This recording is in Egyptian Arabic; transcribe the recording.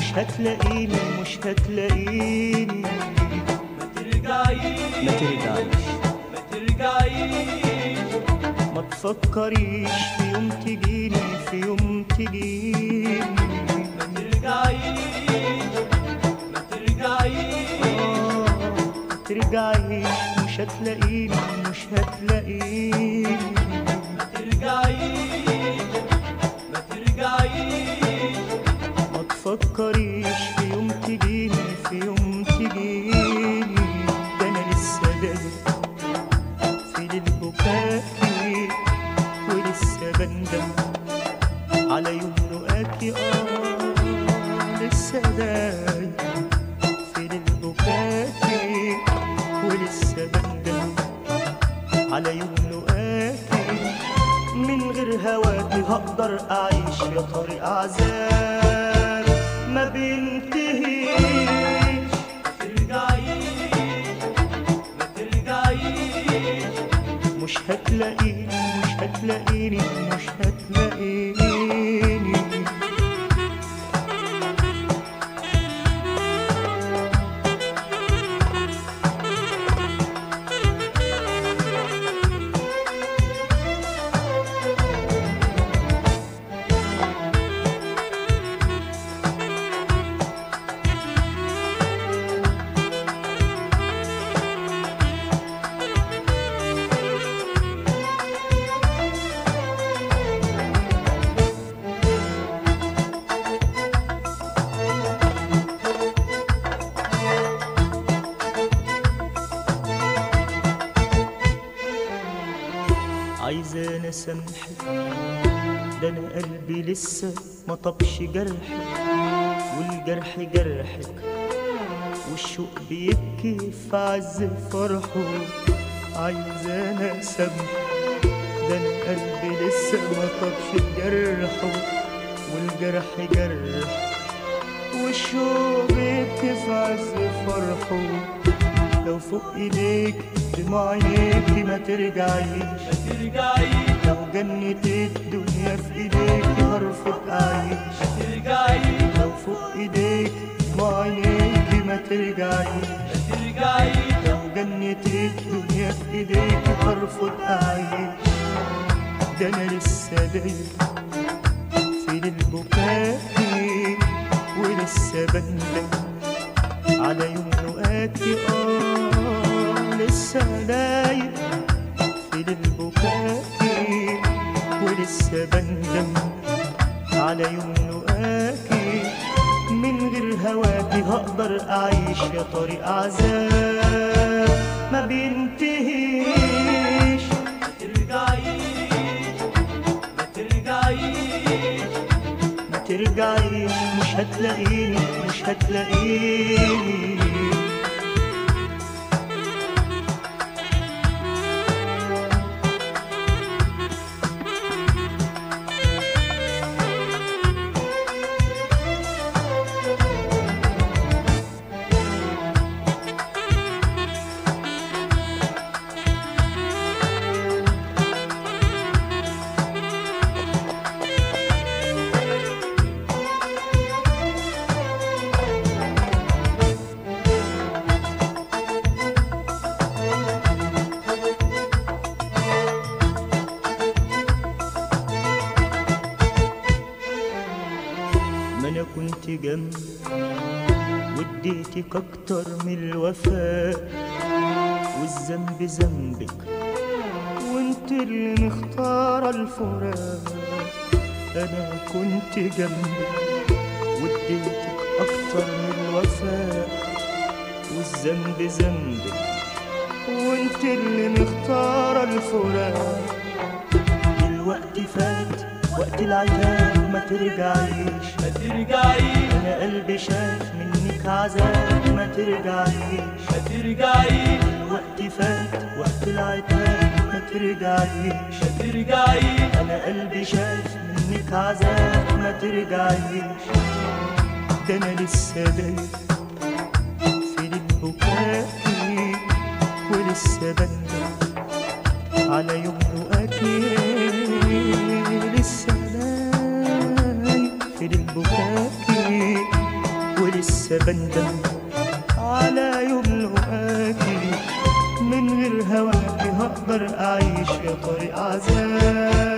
هتلاقيني مش هتلاقيني ما ترجعيش ما ترجعيش ما ترجعيش ما تفكريش في يوم تجيني في يوم تجيني ما ترجعيش ما ترجعيش آه، ما ترجعيش مش هتلاقيني مش هتلاقيني ما ترجعيش ما ترجعيش ما تفكريش في يوم تجيني في يوم تجيني ده انا لسه دايق في للبكاكي ولسه بندم على يوم لقاكي اه لسه دايق في للبكاكي ولسه بندم على يوم لقاكي من غير هواكي هقدر اعيش يا طريق عذاب ما بينتهيش ترجعيش ما ترجعيش مش هتلاقيني مش هتلاقيني مش هتلاقيني عايزة انا اسامحك ده انا قلبي لسه ما طبش جرحك والجرح جرحك والشوق بيبكي في عز فرحه عايزة انا اسامحك ده انا قلبي لسه ما طبش جرحه والجرح جرح والشوق بيبكي في عز فرحه لو فوق ايديك دموع عينيكي ما ترجعيش ما ترجعيش لو جنة الدنيا في ايديك هرفض اعيش ترجعيش لو فوق ايديك دموع عينيكي ما ترجعيش ما ترجعيش لو جنة الدنيا في ايديك هرفض اعيش ده انا لسه دايق في البكاء ولسه بندم على يوم لقاكي اه لسه دايق في البكاء ولسه بندم على يوم لقاكي من غير هواكي هقدر اعيش يا طريق عذاب ما بينتهيش ترجعيش ما ترجعيش ما ترجعيش مش هتلاقيني مش هتلاقيني ما انا كنت جنبك واديتك اكتر من الوفاء والذنب ذنبك وانت اللي مختارة الفراق انا كنت جنبك واديتك اكتر من الوفاء والذنب ذنبك وانت اللي مختارة الفراق الوقت فات وقت العتاب ما ترجعيش ما ترجعيش انا قلبي شاف منك عذاب ما ترجعيش ما ترجعيش الوقت فات وقت العتاب ما ترجعيش ما ترجعيش انا قلبي شاف منك عذاب ما ترجعيش ده انا لسه دايق في البكاء ولسه بندم على يوم لقاكي لسه دايق في البكاء لسه بندم على يوم لقاكي من غير هواكي هقدر أعيش يا طريق عذاب